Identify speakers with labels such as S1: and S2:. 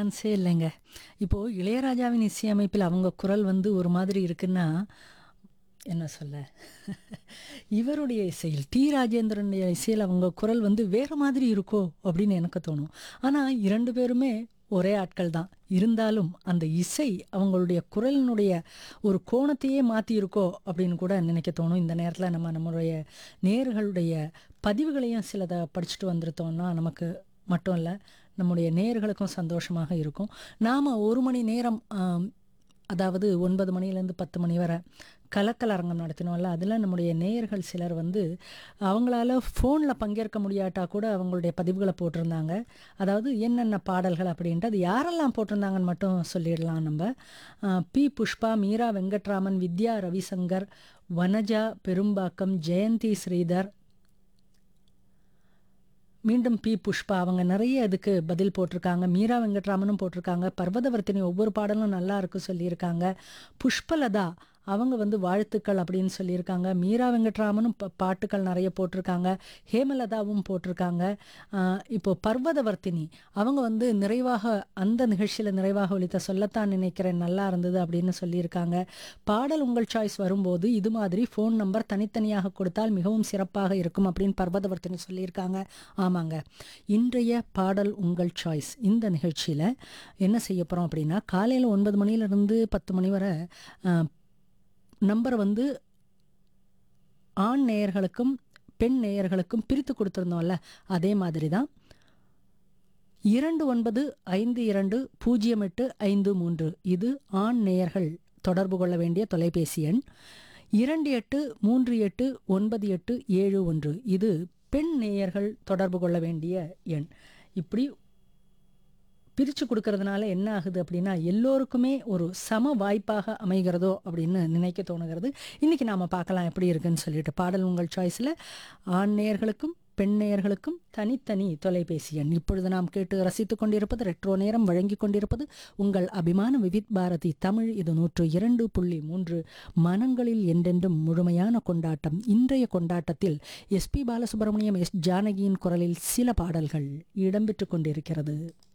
S1: சான்ஸே இல்லைங்க. இப்போ இளையராஜாவின் இசையமைப்பில் அவங்க குரல் வந்து ஒரு மாதிரி இருக்குன்னா, என்ன சொல்ல? இவருடைய இசையில் டி. ராஜேந்திரனுடைய இசையில அவங்க குரல் வந்து வேற மாதிரி இருக்கோ! அப்படின்னு எனக்கு தோணும். ஆனா 2 பேருமே ஒரே ஆட்கள் தான். இருந்தாலும் அந்த இசை அவங்களுடைய குரலினுடைய ஒரு கோணத்தையே மாத்தியிருக்கோ! அப்படின்னு கூட நினைக்க தோணும். இந்த நேரத்தில நம்ம நம்மளுடைய நேயர்களுடைய பதிவுகளையும் சிலத படிச்சுட்டு வந்துருத்தோம்னா, நமக்கு மட்டும் இல்ல, நம்முடைய நேயர்களுக்கும் சந்தோஷமாக இருக்கும். நாம 1 மணி நேரம் அ அதாவது 9 மணிலேருந்து 10 மணி வரை கலக்கல் அரங்கம் நடத்தினோம்ல, அதில நம்முடைய நேயர்கள் சிலர் வந்து அவங்களால ஃபோன்ல பங்கேற்க முடியாட்டா கூட அவங்களுடைய பதிவுகள போட்டிருந்தாங்க. அதாவது என்னென்ன பாடல்கள் அப்படின்ட்டு, அது யாரெல்லாம் போட்டிருந்தாங்கன்னு மட்டும் சொல்லிடலாம் நம்ப. அ பி. புஷ்பா, மீரா வெங்கட்ராமன், வித்யா ரவிசங்கர், வனஜா பெரும்பாக்கம், ஜெயந்தி ஸ்ரீதர் மீண்டும் பி. புஷ்பா அவங்க நெறைய இதுக்கு பதில் போட்டிருக்காங்க. மீரா வெங்கட்ராமனும் போட்டிருக்காங்க. பர்வதவர்த்தினி ஒவ்வொரு பாடலும் நல்லா இருக்கு சொல்லியிருக்காங்க. புஷ்பலதா அவங்க வந்து வாழ்த்துக்கள் அப்படின்னு சொல்லியிருக்காங்க. மீரா வெங்கட்ராமனும் ப பாட்டுக்கள் நெறைய போட்டிருக்காங்க. ஹேமலதாவும் போட்டிருக்காங்க. அ இப்போ பர்வதவர்த்தினி அவங்க வந்து நிறைவாக அந்த நிகழ்ச்சியில நிறைவாக ஒலித்த சொல்லத்தான் நினைக்கிறேன் நல்லா இருந்தது அப்படின்னு சொல்லியிருக்காங்க. பாடல் உங்கள் சாய்ஸ் வரும்போது இது மாதிரி ஃபோன் நம்பர் தனித்தனியாக கொடுத்தால் மிகவும் சிறப்பாக இருக்கும் அப்படின்னு பர்வதவர்த்தினி சொல்லியிருக்காங்க. ஆமாங்க. இன்றைய பாடல் உங்கள் சாய்ஸ் இந்த நிகழ்ச்சியில என்ன செய்ய போறோம் அப்படின்னா, காலையில 9 மணியிலிருந்து 10 மணி வரை அ நம்பர் வந்து ஆண் நேயர்களுக்கும், பெண் நேயர்களுக்கும் பிரித்து குடுத்திருந்தோம்ல, அதே மாதிரி தான். 29520853 இது ஆண் நேயர்கள் தொடர்பு கொள்ள வேண்டிய தொலைபேசி எண். 28389871 இது பெண் நேயர்கள் தொடர்பு கொள்ள வேண்டிய எண். இப்படி பிரிச்சு குடுக்கறதுனால என்ன ஆகுது அப்படின்னா, எல்லோருக்குமே ஒரு சம வாய்ப்பாக அமைகிறதோ அப்படின்னு நினைக்க தோணுகிறது. இன்னைக்கு நாம பார்க்கலாம் எப்படி இருக்குன்னு சொல்லிட்டு. பாடல் உங்கள் சாய்ஸ்ல ஆண் நேயர்களுக்கும், பெண் நேயர்களுக்கும் தனித்தனி தொலைபேசி எண். இப்பொழுது நாம் கேட்டு ரசித்துக் கொண்டிருப்பது ரெட்ரோ நேரம் வழங்கிக் கொண்டிருப்பது உங்கள் அபிமான விவித் பாரதி தமிழ். இது 102.3 மனங்களில் என்றென்றும் முழுமையான கொண்டாட்டம். இன்றைய கொண்டாட்டத்தில் எஸ். பி. பாலசுப்ரமணியம், எஸ். ஜானகியின் குரலில் சில பாடல்கள் இடம்பெற்றுக் கொண்டிருக்கிறது.